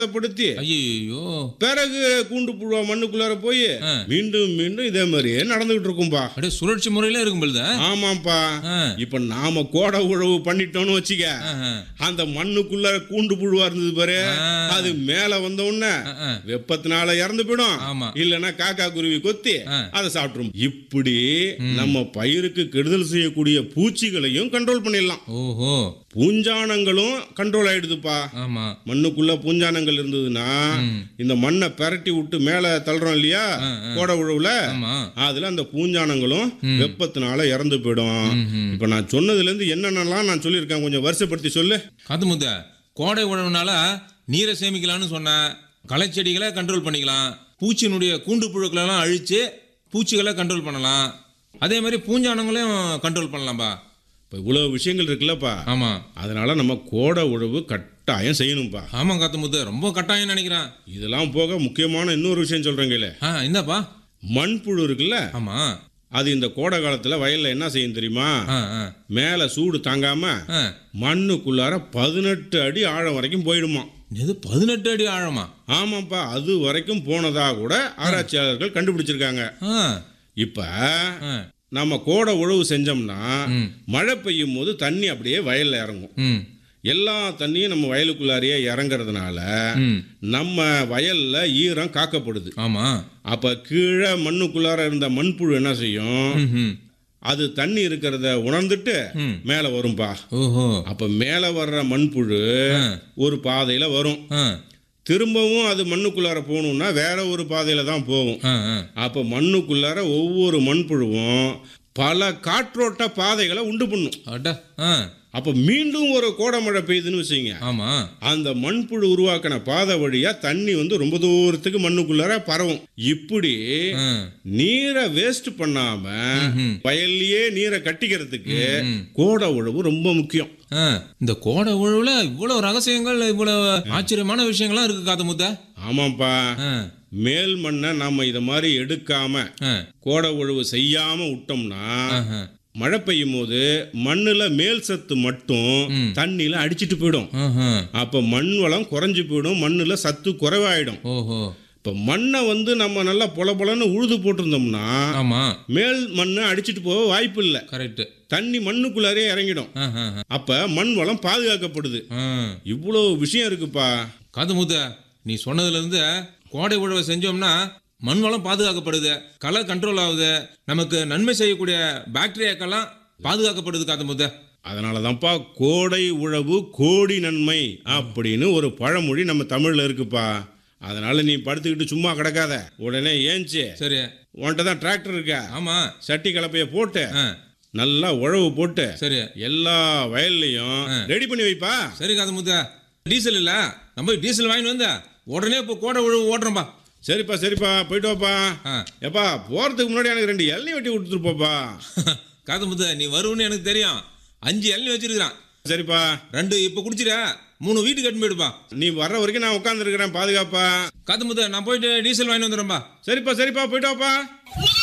படுத்தி ஐயோ பிறகு கூண்டு புழுவா மண்ணுக்குள்ளார போய் ஆ. மீண்டும் மீண்டும் இதே மாதிரியே நடந்துகிட்டு இருக்கும்பா அப்படியே சுழற்சி முறையில இருக்கும் பொழுது ஆமாப்பா ஆ. இப்ப நாம கோடை உழவு பண்ணிட்டோம்னு வச்சுக்க ஆஹா. அந்த மண்ணுக்குள்ள கூண்டு புழுவா இருந்தது பாரு ஆ. அது மேல வந்த உடனே ஆ, ஆ. வெப்பத்தினால இறந்து போயிடும் ஆமா. இல்லைன்னா காக்கா குருவி கொத்தி ஆ. அதை சாப்பிட்டுரும் இப்படி நம்ம பயிருக்கு கெடுதல் செய்யக்கூடிய பூச்சிகளையும் கண்ட்ரோல் பண்ணிடலாம் ஓஹோ பூஞ்சானங்களும் கண்ட்ரோல் ஆயிடுதுப்பா ஆமா மண்ணுக்குள்ள பூஞ்சானங்கள் இருந்ததுன்னா இந்த மண்ணை பெரட்டி விட்டு மேல தள்ளுறோம் இல்லையா கோடை உழவுல ஆமா அதுல அந்த பூஞ்சானங்களும் வெப்பத்தினால இறந்து போயிடும் இப்ப நான் சொன்னதுல இருந்து என்னென்னலாம் நான் சொல்லியிருக்கேன் கொஞ்சம் வருஷப்படுத்தி சொல்லு காது முத்த கோடை உழவுனால நீரை சேமிக்கலாம்னு சொன்னேன் களைச்செடிகளை கண்ட்ரோல் பண்ணிக்கலாம் பூச்சியினுடைய கூண்டு புழுக்களெல்லாம் அழிச்சு பூச்சிகளை கண்ட்ரோல் பண்ணலாம் அதே மாதிரி பூஞ்சானங்களையும் கண்ட்ரோல் பண்ணலாம்பா இப்ப இவ்வளவு விஷயங்கள் இருக்குல்லப்பா ஆமா அதனால நம்ம கோடை உழவு கட்டாயம் செய்யணும்பா ஆமா காத்து முத்து ரொம்ப கட்டாயம் நினைக்கிறேன் இதெல்லாம் போக முக்கியமான இன்னொரு விஷயம் சொல்றேங்கல்ல ஆ என்னப்பா மண்புழு இருக்குல்ல ஆமா அது இந்த கோடை காலத்துல வயல்ல என்ன செய்யும் தெரியுமா ஆ ஆ மேல சூடு தாங்காம ஆ மண்ணுக்குள்ளார பதினெட்டு அடி ஆழம் வரைக்கும் போயிடுமா இது பதினெட்டு அடி ஆழமா ஆமாப்பா அது வரைக்கும் போனதா கூட ஆராய்ச்சியாளர்கள் கண்டுபிடிச்சிருக்காங்க ஆ இப்ப ஆ நம்ம கோடை உழவு செஞ்சோம்னா ம். மழை பெய்யும் போது தண்ணி அப்படியே வயல்ல இறங்கும் ம் எல்லா தண்ணியும் நம்ம வயலுக்குள்ளாரையே இறங்குறதுனால ம் நம்ம வயல்ல ஈரம் காக்கப்படுது ஆமா அப்ப கீழே மண்ணுக்குள்ளார இருந்த மண்புழு என்ன செய்யும் ம் ம் அது தண்ணி இருக்கிறத உணர்ந்துட்டு ம். மேல வரும்பா ஓஹோ அப்ப மேல வர்ற மண்புழு ஆ ஒரு பாதையில வரும் ஆ திரும்பவும் அது மண்ணுக்குள்ளார போகணும்னா வேற ஒரு பாதையில தான் போகும் ஆ ஆ அப்ப மண்ணுக்குள்ளார ஒவ்வொரு மண்புழுவும் பல காற்றோட்ட பாதைகளை உண்டு பண்ணும் அட ஆ அப்ப மீண்டும் ஒரு கோடை மழை பெய்யுதுன்னு வச்சுங்க ஆமா அந்த மண்புழு உருவாக்கின பாதை வழியா தண்ணி வந்து ரொம்ப தூரத்துக்கு மண்ணுக்குள்ளார பரவும் இப்படி ஆ நீரை வேஸ்ட் பண்ணாம ம்ஹும். வயல்லையே நீரை கட்டிக்கிறதுக்கு கோடை உழவு ரொம்ப முக்கியம் ஆ, இந்த கோடை உழவுல இவ்வளவு ரகசியங்கள் இவ்வளவு ஆச்சரியமான விஷயங்கள்லாம் இருக்கு காது முத்த ஆமாப்பா ஆ, மேல் மண்ணை நாம இத மாதிரி எடுக்காம ஆ, கோடை உழவு செய்யாம விட்டோம்னா ஆஹா. மழை பெய்யும் போது மண்ணுல மேல் சத்து மட்டும் தண்ணியில அடிச்சிட்டு போயிடும் ஆஹா. அப்ப மண் வளம் குறைஞ்சு போயிடும் மண்ணுல சத்து குறைவாயிடும் ஓஹோ இப்ப மண்ணை வந்து நம்ம நல்லா பொல பொலன்னு உழுது போட்டிருந்தோம்னா ஆமா மேல் மண்ணை அடிச்சிட்டு போக வாய்ப்பு இல்லை கரெக்ட் தண்ணி மண்ணுக்குள்ளாரே இறங்கிடும் அப்ப மண் வளம் பாதுகாக்கப்படுது இவ்வளோ விஷயம் இருக்குப்பா காது முத்த நீ சொன்னதுல இருந்து கோடை உழவை செஞ்சோம்னா மண் வளம் பாதுகாக்கப்படுது களை கண்ட்ரோல் ஆகுது நமக்கு நன்மை செய்யக்கூடிய பாக்டீரியாக்கெல்லாம் பாதுகாக்கப்படுது காது முத்த அதனால தான்ப்பா கோடை உழவு கோடி நன்மை அப்படின்னு ஒரு பழமொழி நம்ம தமிழ்ல இருக்குப்பா அதனால நீ படுத்துக்கிட்டு சும்மா கிடக்காத உடனே ஏஞ்சி சரி உன்கிட்ட தான் டிராக்டர் இருக்க ஆமா சட்டி கலப்பைய போட்டு ஆ, நல்லா உழவு போட்டு சரி எல்லா வயல்லையும் ரெடி பண்ணி வைப்பா சரி காது முத்த டீசல் இல்ல நம்ம போய் டீசல் வாங்கிட்டு வந்த உடனே இப்போ கோடை உழவு ஓட்டுறோம்பா சரிப்பா சரிப்பா போயிட்டு வாப்பா ஆ. எப்பா போறதுக்கு முன்னாடி எனக்கு ரெண்டு எண்ணெய் வெட்டி கொடுத்துட்டு போப்பா காது முத்த நீ வருவன்னு எனக்கு தெரியும் அஞ்சு இளநீ வச்சிருக்கிறான் சரிப்பா ரெண்டு இப்போ குடிச்சிட மூணு வீட்டுக்கு கட்டு போயிடுப்பா நீ வர்ற வரைக்கும் நான் உட்காந்துருக்கிறேன் பாதுகாப்பா காது முத்த நான் போயிட்டு டீசல் வாங்கிட்டு வந்துடுறேன்பா சரிப்பா சரிப்பா போயிட்டு வாப்பா